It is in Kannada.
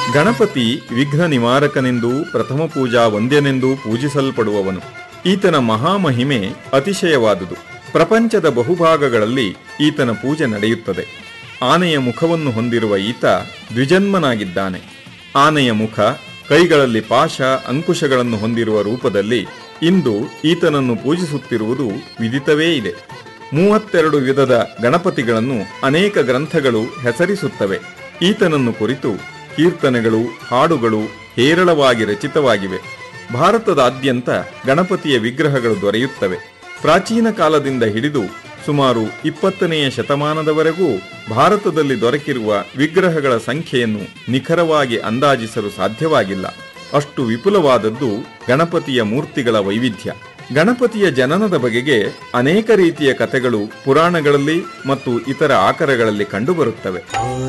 ಗಣಪತಿ ವಿಘ್ನ ನಿವಾರಕನೆಂದೂ ಪ್ರಥಮ ಪೂಜಾ ವಂದ್ಯನೆಂದೂ ಪೂಜಿಸಲ್ಪಡುವವನು ಈತನ ಮಹಾಮಹಿಮೆ ಅತಿಶಯವಾದುದು ಪ್ರಪಂಚದ ಬಹುಭಾಗಗಳಲ್ಲಿ ಈತನ ಪೂಜೆ ನಡೆಯುತ್ತದೆ ಆನೆಯ ಮುಖವನ್ನು ಹೊಂದಿರುವ ಈತ ದ್ವಿಜನ್ಮನಾಗಿದ್ದಾನೆ ಆನೆಯ ಮುಖ ಕೈಗಳಲ್ಲಿ ಪಾಶ ಅಂಕುಶಗಳನ್ನು ಹೊಂದಿರುವ ರೂಪದಲ್ಲಿ ಇಂದು ಈತನನ್ನು ಪೂಜಿಸುತ್ತಿರುವುದು ವಿದಿತವೇ ಇದೆ ಮೂವತ್ತೆರಡು ವಿಧದ ಗಣಪತಿಗಳನ್ನು ಅನೇಕ ಗ್ರಂಥಗಳು ಹೆಸರಿಸುತ್ತವೆ ಈತನನ್ನು ಕುರಿತು ಕೀರ್ತನೆಗಳು ಹಾಡುಗಳು ಹೇರಳವಾಗಿ ರಚಿತವಾಗಿವೆ ಭಾರತದಾದ್ಯಂತ ಗಣಪತಿಯ ವಿಗ್ರಹಗಳು ದೊರೆಯುತ್ತವೆ ಪ್ರಾಚೀನ ಕಾಲದಿಂದ ಹಿಡಿದು ಸುಮಾರು ಇಪ್ಪತ್ತನೆಯ ಶತಮಾನದವರೆಗೂ ಭಾರತದಲ್ಲಿ ದೊರಕಿರುವ ವಿಗ್ರಹಗಳ ಸಂಖ್ಯೆಯನ್ನು ನಿಖರವಾಗಿ ಅಂದಾಜಿಸಲು ಸಾಧ್ಯವಾಗಿಲ್ಲ ಅಷ್ಟು ವಿಪುಲವಾದದ್ದು ಗಣಪತಿಯ ಮೂರ್ತಿಗಳ ವೈವಿಧ್ಯ ಗಣಪತಿಯ ಜನನದ ಬಗೆಗೆ ಅನೇಕ ರೀತಿಯ ಕಥೆಗಳು ಪುರಾಣಗಳಲ್ಲಿ ಮತ್ತು ಇತರ ಆಕರಗಳಲ್ಲಿ ಕಂಡುಬರುತ್ತವೆ